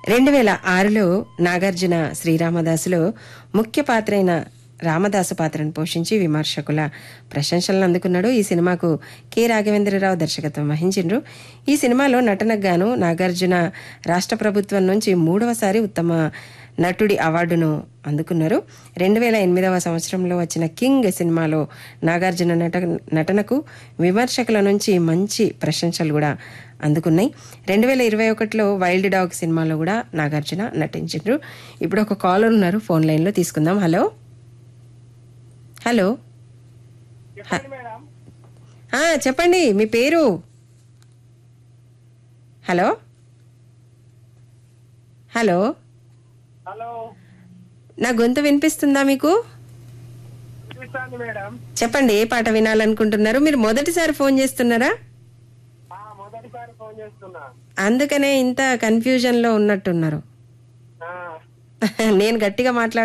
రెండు వేల ఆరులో నాగార్జున శ్రీరామదాసులో ముఖ్య పాత్ర అయిన రామదాసు పాత్రను పోషించి విమర్శకుల ప్రశంసలను అందుకున్నాడు ఈ సినిమాకు కె రాఘవేంద్రరావు దర్శకత్వం వహించిండ్రు ఈ సినిమాలో నటనకు గాను నాగార్జున రాష్ట్ర ప్రభుత్వం నుంచి మూడవసారి ఉత్తమ నటుడి అవార్డును అందుకున్నారు రెండు వేల ఎనిమిదవ సంవత్సరంలో వచ్చిన కింగ్ సినిమాలో నాగార్జున నట నటనకు విమర్శకుల నుంచి మంచి ప్రశంసలు కూడా అందుకున్నాయి రెండు వేల ఇరవై ఒకటిలో వైల్డ్ డాగ్ సినిమాలో కూడా నాగార్జున నటించారు ఇప్పుడు ఒక కాలర్ ఉన్నారు ఫోన్ లైన్లో తీసుకుందాం హలో హలో హ- ఆ, చెప్పండి మీ పేరు హలో హలో హలో నా గొంతు వినిపిస్తుందా మీకు వినిపిస్తాంది మేడం చెప్పండి ఏ పాట వినాలనుకుంటున్నారు మీరు మొదటిసారి ఫోన్ చేస్తున్నారా ఆ, మొదటిసారి ఫోన్ చేస్తున్నా అందుకనే ఇంత కన్ఫ్యూజన్లో ఉన్నట్టున్నారు ఆ, నేను గట్టిగా మాట్లాడ